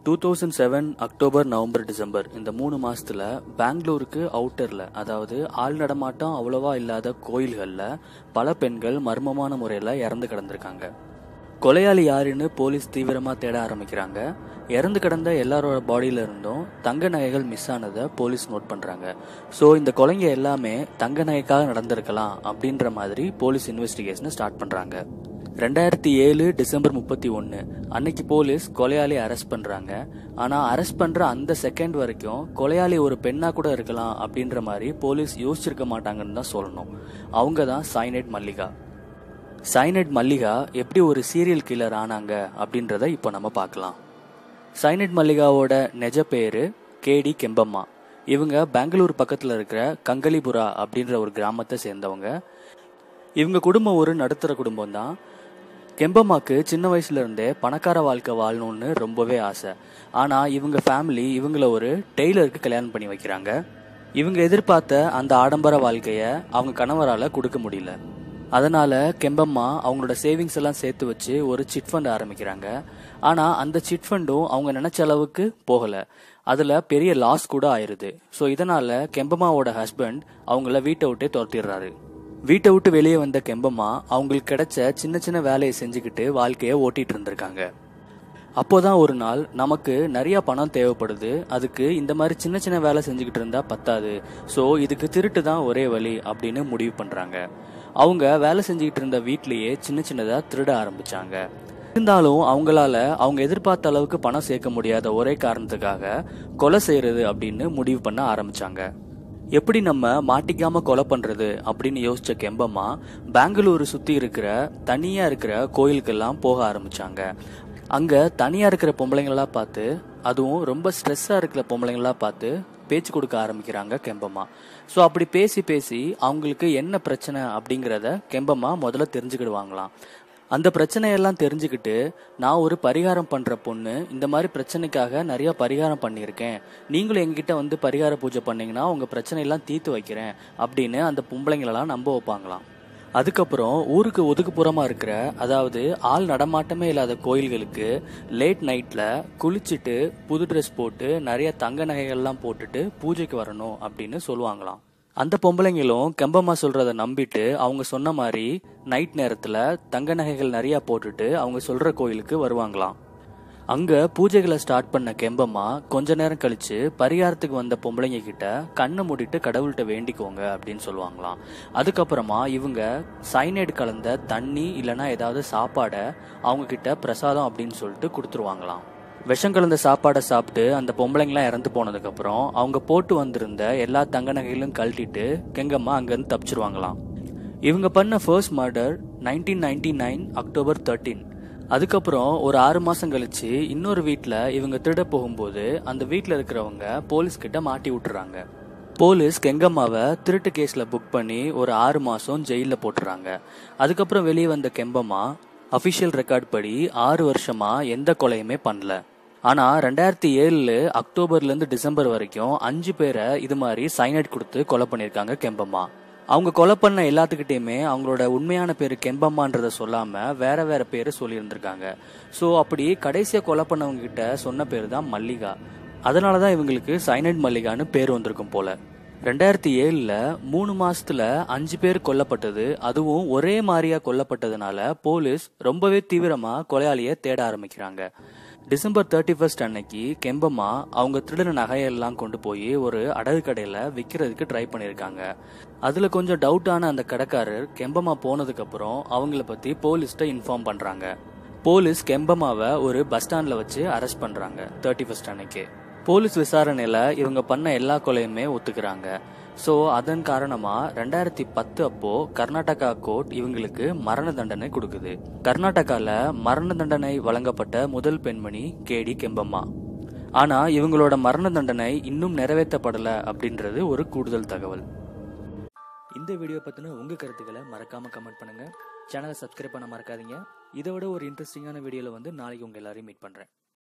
two thousand seven October November December இந்த மூணு மாசத்துல பெங்களூருக்கு அவுட்டர்ல அதாவது ஆள் நடமாட்டம் அவ்வளவா இல்லாத கோயில்கள்ல பல பெண்கள் மர்மமான முறையில இறந்து கிடந்திருக்காங்க கொலையாளி யாருன்னு போலீஸ் தீவிரமா தேட ஆரம்பிக்கிறாங்க இறந்து கிடந்த எல்லாரோட பாடியில இருந்தும் தங்க நகைகள் மிஸ் ஆனதை போலீஸ் நோட் பண்றாங்க ஸோ இந்த கொலைங்க எல்லாமே தங்க நகைக்காக நடந்திருக்கலாம் அப்படின்ற மாதிரி போலீஸ் இன்வெஸ்டிகேஷனை ஸ்டார்ட் பண்றாங்க ரெண்டாயிரத்தி ஏழு டிசம்பர் முப்பத்தி ஒன்று அன்னைக்கு போலீஸ் கொலையாளி அரெஸ்ட் பண்றாங்க ஆனா அரெஸ்ட் பண்ற அந்த செகண்ட் வரைக்கும் கொலையாளி ஒரு பெண்ணா கூட இருக்கலாம் அப்படின்ற மாதிரி போலீஸ் யோசிச்சிருக்க மாட்டாங்கன்னு தான் சொல்லணும் அவங்க தான் சைனைட் மல்லிகா சைனைட் மல்லிகா எப்படி ஒரு சீரியல் கில்லர் ஆனாங்க அப்படின்றத இப்போ நம்ம பார்க்கலாம் சைனைட் மல்லிகாவோட நெஜ பேரு கேடி கெம்பம்மா இவங்க பெங்களூர் பக்கத்தில் இருக்கிற கங்கலிபுரா அப்படின்ற ஒரு கிராமத்தை சேர்ந்தவங்க இவங்க குடும்பம் ஒரு நடுத்தர குடும்பம் தான் கெம்பம்மாக்கு சின்ன வயசுல இருந்தே பணக்கார வாழ்க்கை வாழணும்னு ரொம்பவே ஆசை ஆனா இவங்க ஃபேமிலி இவங்கள ஒரு டெய்லருக்கு கல்யாணம் பண்ணி வைக்கிறாங்க இவங்க எதிர்பார்த்த அந்த ஆடம்பர வாழ்க்கைய அவங்க கணவரால கொடுக்க முடியல அதனால கெம்பம்மா அவங்களோட சேவிங்ஸ் எல்லாம் சேர்த்து வச்சு ஒரு சிட் ஃபண்ட் ஆரம்பிக்கிறாங்க ஆனா அந்த சிட் ஃபண்டும் அவங்க நினைச்ச அளவுக்கு போகல அதுல பெரிய லாஸ் கூட ஆயிருது ஸோ இதனால கெம்பம்மாவோட ஹஸ்பண்ட் அவங்கள வீட்டை விட்டே துரத்திடுறாரு வீட்டை விட்டு வெளியே வந்த கெம்பம்மா அவங்களுக்கு கிடைச்ச சின்ன சின்ன வேலையை செஞ்சுக்கிட்டு வாழ்க்கையை ஓட்டிட்டு இருந்திருக்காங்க அப்போதான் ஒரு நாள் நமக்கு நிறைய பணம் தேவைப்படுது அதுக்கு இந்த மாதிரி சின்ன சின்ன வேலை செஞ்சுக்கிட்டு இருந்தா பத்தாது ஸோ இதுக்கு திருட்டு தான் ஒரே வழி அப்படின்னு முடிவு பண்றாங்க அவங்க வேலை செஞ்சுக்கிட்டு இருந்த வீட்லயே சின்ன சின்னதா திருட ஆரம்பிச்சாங்க இருந்தாலும் அவங்களால அவங்க எதிர்பார்த்த அளவுக்கு பணம் சேர்க்க முடியாத ஒரே காரணத்துக்காக கொலை செய்யறது அப்படின்னு முடிவு பண்ண ஆரம்பிச்சாங்க எப்படி நம்ம மாட்டிக்காம கொலை பண்றது அப்படின்னு யோசிச்ச கெம்பம்மா பெங்களூரு சுத்தி இருக்கிற தனியா இருக்கிற கோயிலுக்கெல்லாம் போக ஆரம்பிச்சாங்க அங்க தனியா இருக்கிற பொம்பளைங்களா பார்த்து அதுவும் ரொம்ப ஸ்ட்ரெஸ்ஸா இருக்கிற பொம்பளைங்களா பார்த்து பேச்சு கொடுக்க ஆரம்பிக்கிறாங்க கெம்பம்மா ஸோ அப்படி பேசி பேசி அவங்களுக்கு என்ன பிரச்சனை அப்படிங்கிறத கெம்பம்மா முதல்ல தெரிஞ்சுக்கிடுவாங்களாம் அந்த பிரச்சனையெல்லாம் தெரிஞ்சுக்கிட்டு நான் ஒரு பரிகாரம் பண்ற பொண்ணு இந்த மாதிரி பிரச்சனைக்காக நிறைய பரிகாரம் பண்ணியிருக்கேன் நீங்களும் எங்ககிட்ட வந்து பரிகார பூஜை பண்ணீங்கன்னா உங்க பிரச்சனையெல்லாம் தீர்த்து வைக்கிறேன் அப்படின்னு அந்த பொம்பளைங்களெல்லாம் நம்ப வைப்பாங்களாம் அதுக்கப்புறம் ஊருக்கு ஒதுக்குப்புறமா இருக்கிற அதாவது ஆள் நடமாட்டமே இல்லாத கோயில்களுக்கு லேட் நைட்ல குளிச்சுட்டு புது ட்ரெஸ் போட்டு நிறைய தங்க நகைகள்லாம் போட்டுட்டு பூஜைக்கு வரணும் அப்படின்னு சொல்லுவாங்களாம் அந்த பொம்பளைங்களும் கெம்பம்மா சொல்றத நம்பிட்டு அவங்க சொன்ன மாதிரி நைட் நேரத்துல தங்க நகைகள் நிறைய போட்டுட்டு அவங்க சொல்ற கோயிலுக்கு வருவாங்களாம் அங்க பூஜைகளை ஸ்டார்ட் பண்ண கெம்பம்மா கொஞ்ச நேரம் கழிச்சு பரிகாரத்துக்கு வந்த பொம்பளைங்க கிட்ட கண்ணை மூடிட்டு கடவுள்கிட்ட வேண்டிக்கோங்க அப்படின்னு சொல்லுவாங்களாம் அதுக்கப்புறமா இவங்க சைனைடு கலந்த தண்ணி இல்லைன்னா ஏதாவது சாப்பாடை அவங்க கிட்ட பிரசாதம் அப்படின்னு சொல்லிட்டு கொடுத்துருவாங்களாம் விஷம் கலந்த சாப்பாடை சாப்பிட்டு அந்த பொம்பளைங்களாம் இறந்து போனதுக்கப்புறம் அவங்க போட்டு வந்திருந்த எல்லா தங்க நகைகளும் கழட்டிட்டு கெங்கம்மா அங்கேருந்து தப்பிச்சிருவாங்களாம் இவங்க பண்ண first murder nineteen ninety nine October thirteen அதுக்கப்புறம் ஒரு ஆறு மாசம் கழிச்சு இன்னொரு வீட்டில் இவங்க திருட போகும்போது அந்த வீட்டில் இருக்கிறவங்க போலீஸ் கிட்ட மாட்டி விட்டுறாங்க போலீஸ் கெங்கம்மாவை திருட்டு கேஸ்ல புக் பண்ணி ஒரு ஆறு மாசம் ஜெயிலில் போட்டுறாங்க அதுக்கப்புறம் வெளியே வந்த கெம்பம்மா அபிஷியல் ரெக்கார்ட் படி ஆறு வருஷமா எந்த கொலையுமே பண்ணல ஆனா ரெண்டாயிரத்தி ஏழு அக்டோபர்ல இருந்து டிசம்பர் வரைக்கும் அஞ்சு பேரை இது மாதிரி சைனைட் கொடுத்து கொலை பண்ணிருக்காங்க கெம்பம்மா அவங்க கொலை பண்ண எல்லாத்துக்கிட்டையுமே அவங்களோட உண்மையான பேரு கெம்பம்மான்றத சொல்லாம வேற வேற பேரு சொல்லியிருந்திருக்காங்க ஸோ அப்படி கடைசியா கொலை பண்ணவங்க கிட்ட சொன்ன பேரு தான் மல்லிகா அதனாலதான் இவங்களுக்கு சைனைட் மல்லிகான்னு பேர் வந்திருக்கும் போல ரெண்டாயிரத்தி ஏழுல மூணு மாசத்துல அஞ்சு பேர் கொல்லப்பட்டது அதுவும் ஒரே மாதிரியா கொல்லப்பட்டதுனால போலீஸ் ரொம்பவே தீவிரமா கொலையாளிய தேட ஆரம்பிக்கிறாங்க டிசம்பர் தேர்ட்டி ஃபர்ஸ்ட் அன்னைக்கு கெம்பம்மா அவங்க திருடின நகையெல்லாம் கொண்டு போய் ஒரு அடகு கடையில விற்கிறதுக்கு ட்ரை பண்ணியிருக்காங்க அதுல கொஞ்சம் டவுட்டான அந்த கடைக்காரர் கெம்பம்மா போனதுக்கு அப்புறம் அவங்கள பத்தி போலீஸ்ட இன்ஃபார்ம் பண்றாங்க போலீஸ் கெம்பம்மாவை ஒரு பஸ் ஸ்டாண்ட்ல வச்சு அரெஸ்ட் பண்றாங்க தேர்ட்டி ஃபர்ஸ்ட் அன்னைக்கு போலீஸ் விசாரணையில இவங்க பண்ண எல்லா கொலையுமே ஒத்துக்கிறாங்க ஸோ அதன் காரணமா ரெண்டாயிரத்தி பத்து அப்போ கர்நாடகா கோர்ட் இவங்களுக்கு மரண தண்டனை கொடுக்குது கர்நாடகால மரண தண்டனை வழங்கப்பட்ட முதல் பெண்மணி கேடி கெம்பம்மா ஆனா இவங்களோட மரண தண்டனை இன்னும் நிறைவேற்றப்படல அப்படின்றது ஒரு கூடுதல் தகவல் இந்த வீடியோ பத்தின உங்க கருத்துக்களை மறக்காம கமெண்ட் பண்ணுங்க சேனலை சப்ஸ்கிரைப் பண்ண மறக்காதீங்க இதை விட ஒரு இன்ட்ரெஸ்டிங்கான வீடியோல வந்து நாளைக்கு உங்க எல்லாரையும் மீட் பண்றேன்